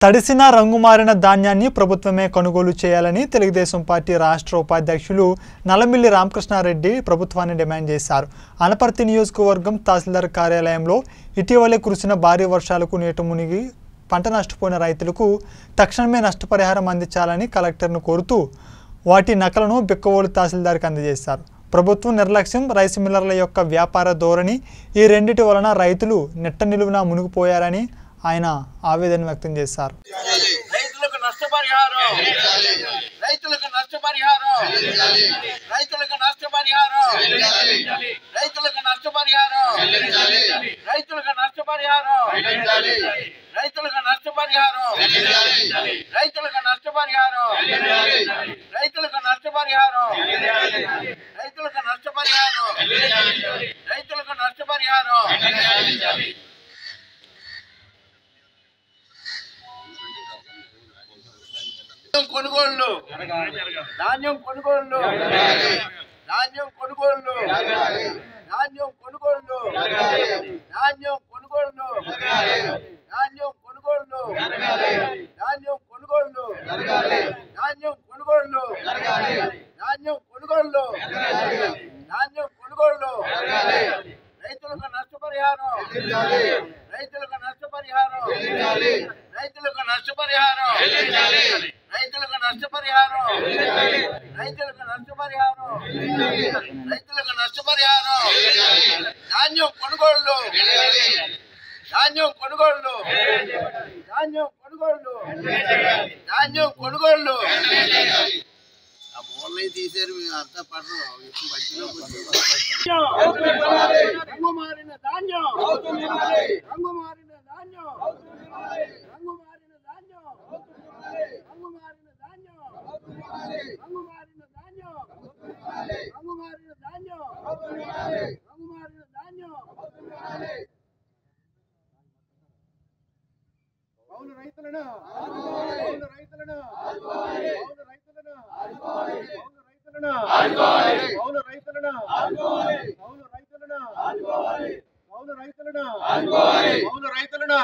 తడిసిన రంగు మారిన ధాన్యాన్ని ప్రభుత్వమే కొనుగోలు చేయాలని తెలుగుదేశం పార్టీ రాష్ట్ర ఉపాధ్యక్షులు నల్లమిల్లి రామకృష్ణారెడ్డి ప్రభుత్వాన్ని డిమాండ్ చేశారు అనపర్తి నియోజకవర్గం తహసీల్దార్ కార్యాలయంలో ఇటీవలే కురిసిన భారీ వర్షాలకు నీట మునిగి పంట నష్టపోయిన రైతులకు తక్షణమే నష్టపరిహారం అందించాలని కలెక్టర్ను కోరుతూ వాటి నకలను బిక్కవోలు తహసీల్దార్కి అందజేశారు ప్రభుత్వం నిర్లక్ష్యం రైస్ మిల్లర్ల యొక్క వ్యాపార ధోరణి ఈ రెండిటి వలన రైతులు నెట్ట నిలువున మునిగిపోయారని ఆయన ఆవేదన వ్యక్తం చేశారు రైతులకు నష్టపరిహారం రైతులకు నష్టపరిహారం రైతులకు నష్టపరిహారం రైతులకు నష్టపరిహారం రైతులకు నష్టపరిహారం రైతులకు నష్టపరిహారం రైతులకు నష్టపరిహారం రైతులకు నష్టపరిహారం రైతులకు నష్టపరిహారం రైతులకు నష్టపరిహారం ధాన్యం కొనుగోళ్లు ధాన్యం కొనుగోళ్లు ధాన్యం కొనుగోళ్లు ధాన్యం కొనుగోళ్లు ధాన్యం కొనుగోళ్లు ధాన్యం కొనుగోళ్లు ధాన్యం కొనుగోళ్లు ధాన్యం కొనుగోళ్లు ధాన్యం కొనుగోళ్లు ధాన్యం కొనుగోళ్లు రైతులకు నష్టపరిహారం రైతులకు నష్టపరిహారం రైతులకు నష్టపరిహారం రైతులకు నష్టపరిహారం రైతులకు నష్టపరిహారం రైతులకు నష్టపరిహారం ధాన్యం కొనుగోళ్లు ధాన్యం కొనుగోళ్లు ధాన్యం కొనుగోళ్లు ధాన్యం కొనుగోళ్లు ఆ మూలని తీసారు మేము అంతా పడరు ఇప్పుడు మధ్యలోకి వచ్చి రంగు మారిన ధాన్యం రంగు మారిన ధాన్యం రంగు మారిన ధాన్యం రంగు మారిన ధాన్యం రంగు మారిన ధాన్యం రంగు మారిన ధాన్యం రంగు మారిన ధాన్యం అవును రైతులను అవును రైతులను అవును రైతులను అవును రైతులను అవును రైతులను అవును రైతులను అవును రైతులను అవును రైతులను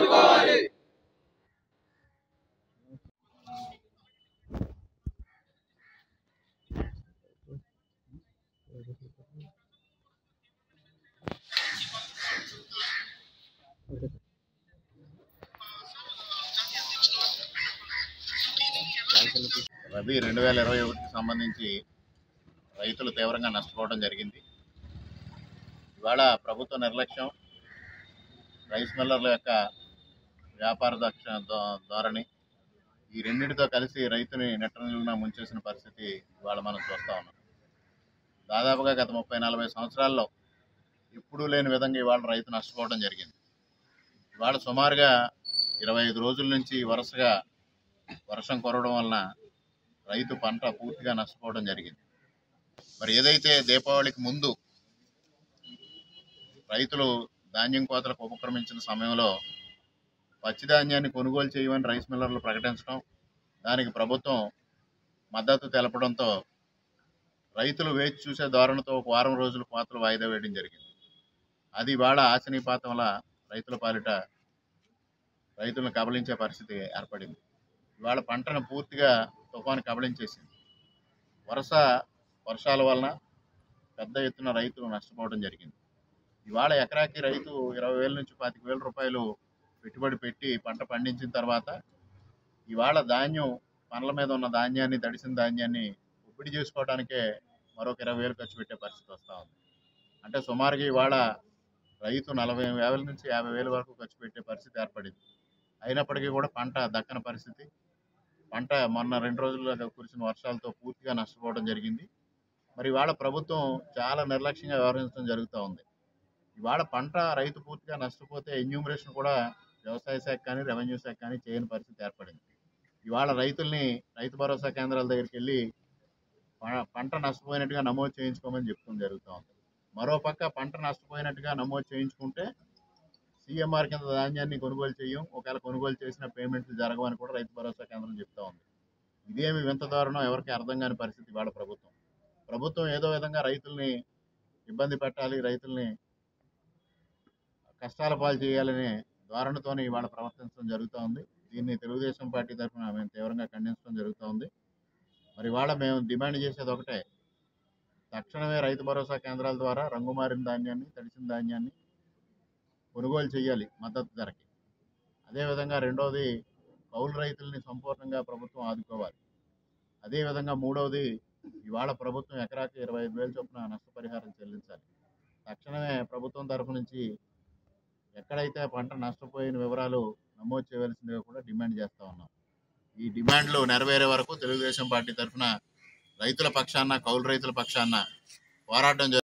రబీ రెండు వేల ఇరవై ఒకటికి సంబంధించి రైతులు తీవ్రంగా నష్టపోవడం జరిగింది ఇవాళ ప్రభుత్వ నిర్లక్ష్యం రైస్ మిల్లర్ల యొక్క వ్యాపార దక్ష ధో- ధోరణి ఈ రెండింటితో కలిసి రైతుని నెట్టనిలున ముంచేసిన పరిస్థితి ఇవాళ మనం చూస్తా ఉన్నాం దాదాపుగా గత ముప్పై నలభై సంవత్సరాల్లో ఎప్పుడూ లేని విధంగా ఇవాళ రైతు నష్టపోవడం జరిగింది ఇవాళ సుమారుగా ఇరవై ఐదు రోజుల నుంచి వరుసగా వర్షం కురవడం వలన రైతు పంట పూర్తిగా నష్టపోవడం జరిగింది మరి ఏదైతే దీపావళికి ముందు రైతులు ధాన్యం కోతలకు ఉపక్రమించిన సమయంలో పచ్చి ధాన్యాన్ని కొనుగోలు చేయమని రైస్ మిల్లర్లు ప్రకటించడం దానికి ప్రభుత్వం మద్దతు తెలపడంతో రైతులు వేచి చూసే ధోరణితో ఒక వారం రోజులు కోతలు వాయిదా వేయడం జరిగింది అది ఇవాళ ఆశనీపాతంలా రైతుల పాలిట రైతులను కబలించే పరిస్థితి ఏర్పడింది ఇవాళ పంటను పూర్తిగా తుఫాను కబళించేసింది వరుస వర్షాల వలన పెద్ద ఎత్తున రైతులు నష్టపోవడం జరిగింది ఇవాళ ఎకరాకి రైతు ఇరవై వేల నుంచి పాతిక వేల రూపాయలు పెట్టుబడి పెట్టి పంట పండించిన తర్వాత ఇవాళ ధాన్యం పనుల మీద ఉన్న ధాన్యాన్ని తడిసిన ధాన్యాన్ని ఒప్పిడి చేసుకోవడానికే మరొక ఇరవై వేలు ఖర్చు పెట్టే పరిస్థితి వస్తూ ఉంది అంటే సుమారుగా ఇవాళ రైతు నలభై వేల నుంచి యాభై వేల వరకు ఖర్చు పెట్టే పరిస్థితి ఏర్పడింది అయినప్పటికీ కూడా పంట దక్కని పరిస్థితి పంట మొన్న రెండు రోజులుగా కురిసిన వర్షాలతో పూర్తిగా నష్టపోవడం జరిగింది మరి ఇవాళ ప్రభుత్వం చాలా నిర్లక్ష్యంగా వ్యవహరించడం జరుగుతూ ఉంది ఇవాళ పంట రైతు పూర్తిగా నష్టపోతే ఎన్యూమరేషన్ కూడా వ్యవసాయ శాఖ కానీ రెవెన్యూ శాఖ కానీ చేయని పరిస్థితి ఏర్పడింది ఇవాళ రైతుల్ని రైతు భరోసా కేంద్రాల దగ్గరికి వెళ్ళి ప- పంట నష్టపోయినట్టుగా నమోదు చేయించుకోమని చెప్తుంది జరుగుతూ ఉంది మరోపక్క పంట నష్టపోయినట్టుగా నమోదు చేయించుకుంటే సీఎంఆర్ కింద ధాన్యాన్ని కొనుగోలు చేయం ఒకవేళ కొనుగోలు చేసిన పేమెంట్లు జరగవని కూడా రైతు భరోసా కేంద్రం చెప్తా ఉంది ఇదేమి వింత దారుణం ఎవరికి అర్థం కాని పరిస్థితి ఇవాళ ప్రభుత్వం ప్రభుత్వం ఏదో విధంగా రైతుల్ని ఇబ్బంది పెట్టాలి రైతుల్ని కష్టాల పాలు చేయాలనే ధోరణితోనే ఇవాళ ప్రవర్తించడం జరుగుతూ ఉంది దీన్ని తెలుగుదేశం పార్టీ తరఫున మేము తీవ్రంగా ఖండించడం జరుగుతూ ఉంది మరి ఇవాళ మేము డిమాండ్ చేసేది ఒకటే తక్షణమే రైతు భరోసా కేంద్రాల ద్వారా రంగుమారిన ధాన్యాన్ని తడిసిన ధాన్యాన్ని కొనుగోలు చేయాలి మద్దతు ధరకి అదేవిధంగా రెండవది కౌలు రైతుల్ని సంపూర్ణంగా ప్రభుత్వం ఆదుకోవాలి అదేవిధంగా మూడవది ఇవాళ ప్రభుత్వం ఎకరాకి ఇరవై ఐదు వేలు చొప్పున నష్టపరిహారం చెల్లించాలి తక్షణమే ప్రభుత్వం తరఫు నుంచి ఎక్కడైతే పంట నష్టపోయిన వివరాలు నమోదు చేయవలసిందిగా కూడా డిమాండ్ చేస్తా ఉన్నాం ఈ డిమాండ్లు నెరవేరే వరకు తెలుగుదేశం పార్టీ తరఫున రైతుల పక్షాన కౌలు రైతుల పక్షాన పోరాటం జరు-